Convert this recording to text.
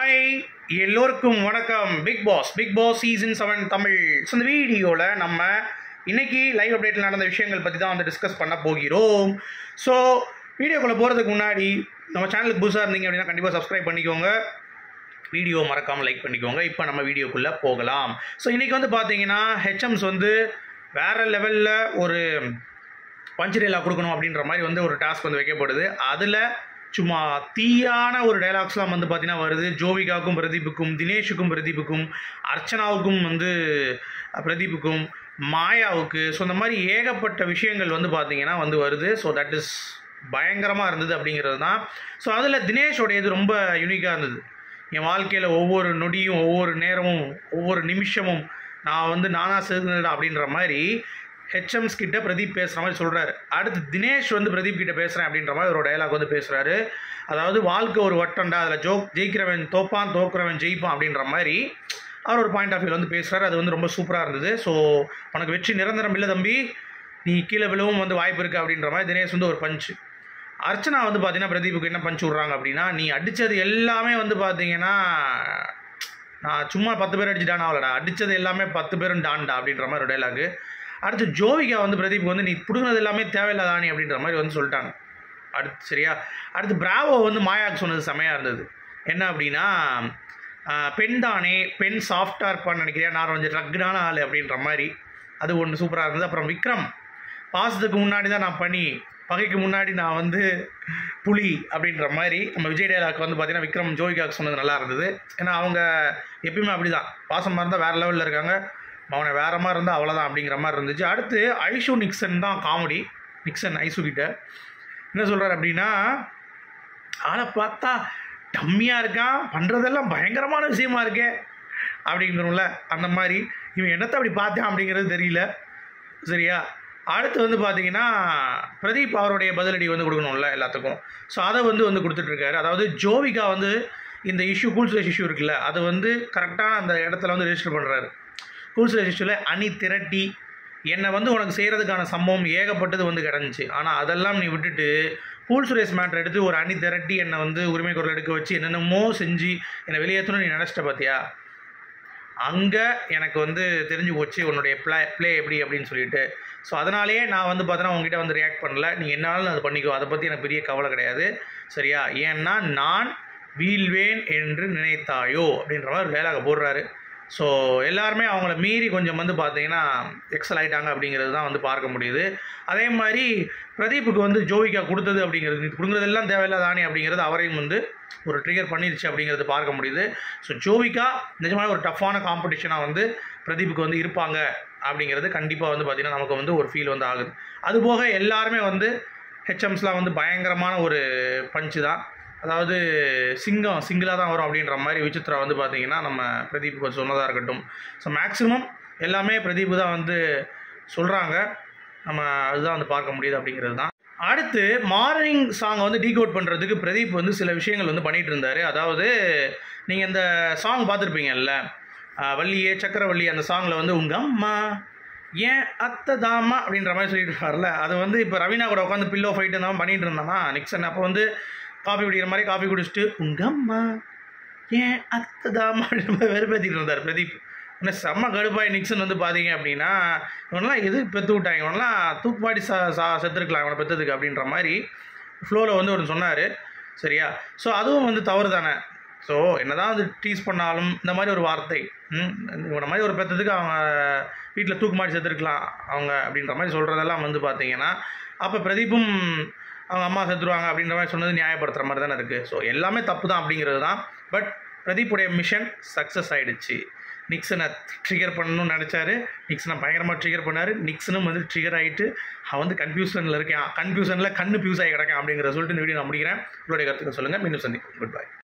hi எல்லோருக்கும் வணக்கம் Bigg Boss Bigg Boss season seven Tamil so இந்த வீடியோவில் நம்ம இன்னைக்கு லைவ் அப்டேட்டில் நடந்த விஷயங்கள் பற்றி தான் வந்து டிஸ்கஸ் பண்ண போகிறோம் ஸோ வீடியோக்குள்ளே போகிறதுக்கு முன்னாடி நம்ம சேனலுக்கு புதுசாக இருந்தீங்க அப்படின்னா கண்டிப்பாக சப்ஸ்கிரைப் பண்ணிக்கோங்க வீடியோ மறக்காமல் லைக் பண்ணிக்கோங்க இப்போ நம்ம வீடியோக்குள்ளே போகலாம் ஸோ இன்றைக்கி வந்து பார்த்தீங்கன்னா ஹெச்எம்ஸ் வந்து வேறு லெவலில் ஒரு பஞ்ச் டைலாக் கொடுக்கணும் அப்படின்ற மாதிரி வந்து ஒரு டாஸ்க் வந்து வைக்கப்படுது அதில் சும்மா தீயான ஒரு டைலாக்ஸ்லாம் வந்து பார்த்தீங்கன்னா வருது ஜோவிகாவுக்கும் பிரதீப்புக்கும் தினேஷுக்கும் பிரதீப்புக்கும் அர்ச்சனாவுக்கும் வந்து பிரதீப்புக்கும் மாயாவுக்கு ஸோ இந்த மாதிரி ஏகப்பட்ட விஷயங்கள் வந்து பார்த்தீங்கன்னா வந்து வருது ஸோ தட் இஸ் பயங்கரமாக இருந்தது அப்படிங்கிறது தான் ஸோ அதில் தினேஷோட இது ரொம்ப யூனிக்காக இருந்தது என் வாழ்க்கையில் ஒவ்வொரு நொடியும் ஒவ்வொரு நேரமும் ஒவ்வொரு நிமிஷமும் நான் வந்து நானா சேர்ந்தேன் அப்படின்ற மாதிரி ஹெச்எம்ஸ் கிட்ட பிரதீப் பேசுகிற மாதிரி சொல்கிறாரு அடுத்து தினேஷ் வந்து பிரதீப் கிட்ட பேசுகிறேன் அப்படின்ற மாதிரி ஒரு டயலாக் வந்து பேசுகிறாரு அதாவது வாழ்க்கை ஒரு வட்டம்டா அதில் ஜோ ஜெயிக்கிறவன் தோப்பான் தோக்குறவன் ஜெயிப்பான் அப்படின்ற மாதிரி அவர் ஒரு பாயிண்ட் ஆஃப் வியூவில் வந்து பேசுகிறாரு அது வந்து ரொம்ப சூப்பராக இருந்தது ஸோ உனக்கு வெற்றி நிரந்தரம் இல்லை தம்பி நீ கீழே விழவும் வந்து வாய்ப்பு இருக்குது அப்படின்ற மாதிரி தினேஷ் வந்து ஒரு பஞ்சு அர்ச்சனா வந்து பார்த்தீங்கன்னா பிரதீப்புக்கு என்ன பஞ்சு விட்றாங்க அப்படின்னா நீ அடித்தது எல்லாமே வந்து பார்த்தீங்கன்னா நான் சும்மா பத்து பேர் அடிச்சு டான் ஆகலடா அடித்தது எல்லாமே பத்து பேரும் டான்டா அப்படின்ற மாதிரி ஒரு டைலாகு அடுத்து ஜோவிகா வந்து பிரதீப் வந்து நீ பிடுங்கினது எல்லாமே தேவையில்லாதானி அப்படின்ற மாதிரி வந்து சொல்லிட்டாங்க அடுத்து சரியா அடுத்து பிராவோ வந்து மாயாக்கு சொன்னது செமையாக இருந்தது என்ன அப்படின்னா ஆஹ், பெண் தானே பெண் சாஃப்டாக இருப்பான்னு நினைக்கிறியா நான் கொஞ்சம் ரக்குடான ஆள் அப்படின்ற மாதிரி அது ஒன்று சூப்பராக இருந்தது அப்புறம் விக்ரம் பாசத்துக்கு முன்னாடி தான் நான் பனி பகைக்கு முன்னாடி நான் வந்து புலி அப்படின்ற மாதிரி நம்ம விஜய் டேலாக்கு வந்து பார்த்தீங்கன்னா விக்ரம் ஜோவிகாக்கு சொன்னது நல்லா இருந்தது ஏன்னா அவங்க எப்பயுமே அப்படி தான் பாசமாக இருந்தால் வேறு லெவலில் இருக்காங்க அவனை வேற மாதிரி இருந்தால் அவ்வளோதான் அப்படிங்கிற மாதிரி இருந்துச்சு அடுத்து ஐஷு நிக்சன் தான் காமெடி நிக்சன் ஐசு கிட்ட என்ன சொல்கிறார் அப்படின்னா ஆளை பார்த்தா டம்மியாக இருக்கான் பண்ணுறதெல்லாம் பயங்கரமான விஷயமா இருக்கே அப்படிங்கிறோம்ல அந்த மாதிரி இவன் என்னத்தை அப்படி பார்த்தேன் அப்படிங்கிறது தெரியல சரியா அடுத்து வந்து பார்த்தீங்கன்னா பிரதீப் அவருடைய பதிலடி வந்து கொடுக்கணும்ல எல்லாத்துக்கும் ஸோ அதை வந்து வந்து கொடுத்துட்ருக்காரு அதாவது ஜோவிகா வந்து இந்த இஷ்யூ கூல்ஸ்லேஸ் இஷ்யூ இருக்குல்ல அதை வந்து கரெக்டான அந்த இடத்துல வந்து ரெஜிஸ்டர் பண்ணுறாரு கூல்ஸ்லேஸ் இஷ்யூவில் அணி திரட்டி என்னை வந்து உனக்கு செய்கிறதுக்கான சம்பவம் ஏகப்பட்டது வந்து கிடந்துச்சு ஆனால் அதெல்லாம் நீ விட்டுட்டு கூல் சுரேஷ் மேட்ரு எடுத்து ஒரு அணி திரட்டி என்னை வந்து உரிமை குரல் எடுக்க வச்சு என்னென்னமோ செஞ்சு என்னை வெளியேற்றணும் நீ நினச்சிட்ட பார்த்தியா அங்கே எனக்கு வந்து தெரிஞ்சு போச்சு உன்னுடைய ப்ளே ப்ளே எப்படி அப்படின்னு சொல்லிட்டு ஸோ அதனாலேயே நான் வந்து பார்த்தோன்னா உங்ககிட்ட வந்து ரியாக்ட் பண்ணல நீ என்னாலும் அது பண்ணிக்கோ அதை பற்றி எனக்கு பெரிய கவலை கிடையாது சரியா ஏன்னா நான் வீழ்வேன் என்று நினைத்தாயோ அப்படின்ற மாதிரி ஒரு டயலாக போடுறாரு ஸோ எல்லாருமே அவங்கள மீறி கொஞ்சம் வந்து பார்த்தீங்கன்னா எக்ஸல் ஆயிட்டாங்க அப்படிங்கிறது தான் வந்து பார்க்க முடியுது அதே மாதிரி பிரதீப்புக்கு வந்து ஜோவிகா கொடுத்தது அப்படிங்கிறது நீ கொடுக்குறதெல்லாம் தேவையில்லாதானே அப்படிங்கிறது அவரையும் வந்து ஒரு ட்ரிகர் பண்ணிருச்சு அப்படிங்கிறது பார்க்க முடியுது ஸோ ஜோவிகா நிஜமாக ஒரு டஃப்பான காம்படிஷனாக வந்து பிரதீப்புக்கு வந்து இருப்பாங்க அப்படிங்கிறது கண்டிப்பாக வந்து பார்த்திங்கன்னா நமக்கு வந்து ஒரு ஃபீல் வந்து ஆகுது அதுபோக எல்லாருமே வந்து ஹெச்எம்ஸ்லாம் வந்து பயங்கரமான ஒரு பஞ்சு தான் அதாவது சிங்கம் சிங்கிளாக தான் வரும் அப்படின்ற மாதிரி விசித்ரா வந்து பார்த்தீங்கன்னா நம்ம பிரதீப் சொன்னதாக இருக்கட்டும் ஸோ மேக்ஸிமம் எல்லாமே பிரதீப் தான் வந்து சொல்கிறாங்க நம்ம அதுதான் வந்து பார்க்க முடியுது அப்படிங்கிறது தான் அடுத்து மார்னிங் சாங்கை வந்து டீகோட் பண்ணுறதுக்கு பிரதீப் வந்து சில விஷயங்கள் வந்து பண்ணிகிட்டு இருந்தார் அதாவது நீங்கள் இந்த சாங் பார்த்துருப்பீங்கல்ல ஆஹ் வள்ளியே சக்கரவள்ளி அந்த சாங்கில் வந்து உங்கள் அம்மா ஏன் அத்தை தாமா அப்படின்ற மாதிரி சொல்லிட்டு இருப்பார்ல அது வந்து இப்போ ரவீனா கூட உட்காந்து பில்லோ ஃபைட்டு இருந்தாலும் பண்ணிட்டு இருந்தானா நிக்சன் அப்போ வந்து காஃபி குடிக்கிற மாதிரி காஃபி குடிச்சிட்டு உங்கள் அம்மா ஏன் அத்தை தாமா அப்படின்ற மாதிரி வெறுப்பேற்றிட்டு இருந்தார் பிரதீப் இன்னும் செம்ம கடுப்பாய் நிக்சன் வந்து பார்த்தீங்க அப்படின்னா இவனெல்லாம் எது பெற்று விட்டாங்க இவனெல்லாம் தூக்குப்பாடி சா சா செத்துருக்கலாம் இவனை பெற்றதுக்கு அப்படின்ற மாதிரி ஃப்ளோவில் வந்து ஒரு சொன்னார் சரியா ஸோ அதுவும் வந்து தவறு தானே ஸோ என்னதான் வந்து டீஸ் பண்ணாலும் இந்த மாதிரி ஒரு வார்த்தை ம், இவனை மாதிரி ஒரு பெற்றதுக்கு அவங்க வீட்டில் தூக்கு மாட்டி செத்துருக்கலாம் அவங்க அப்படின்ற மாதிரி சொல்கிறதெல்லாம் வந்து பார்த்தீங்கன்னா அப்போ பிரதீப்பும் அவங்க அம்மா செத்துருவாங்க அப்படின்ற மாதிரி சொன்னது நியாயப்படுத்துகிற மாதிரி தானே இருக்குது ஸோ எல்லாமே தப்பு தான் அப்படிங்கிறது தான் பட் பிரதீப்புடைய மிஷன் சக்ஸஸ் ஆயிடுச்சு நிக்சனை ட்ரிகர் பண்ணணும்னு நினச்சாரு நிக்சனை பயங்கரமாக ட்ரிகர் பண்ணார் நிக்சனும் வந்து ட்ரிகர் ஆகிட்டு அவன் வந்து கன்ஃபியூஷனில் இருக்கேன் கன்ஃபியூஷனில் கண்ணு பியூஸ் ஆகி கிடக்கேன் அப்படிங்கிற சொல்லிட்டு இந்த வீடியோ நான் முடிக்கிறேன் உங்களுடைய கருத்துக்கள் சொல்லுங்கள் மீண்டும் சந்திப்போம் குட் பை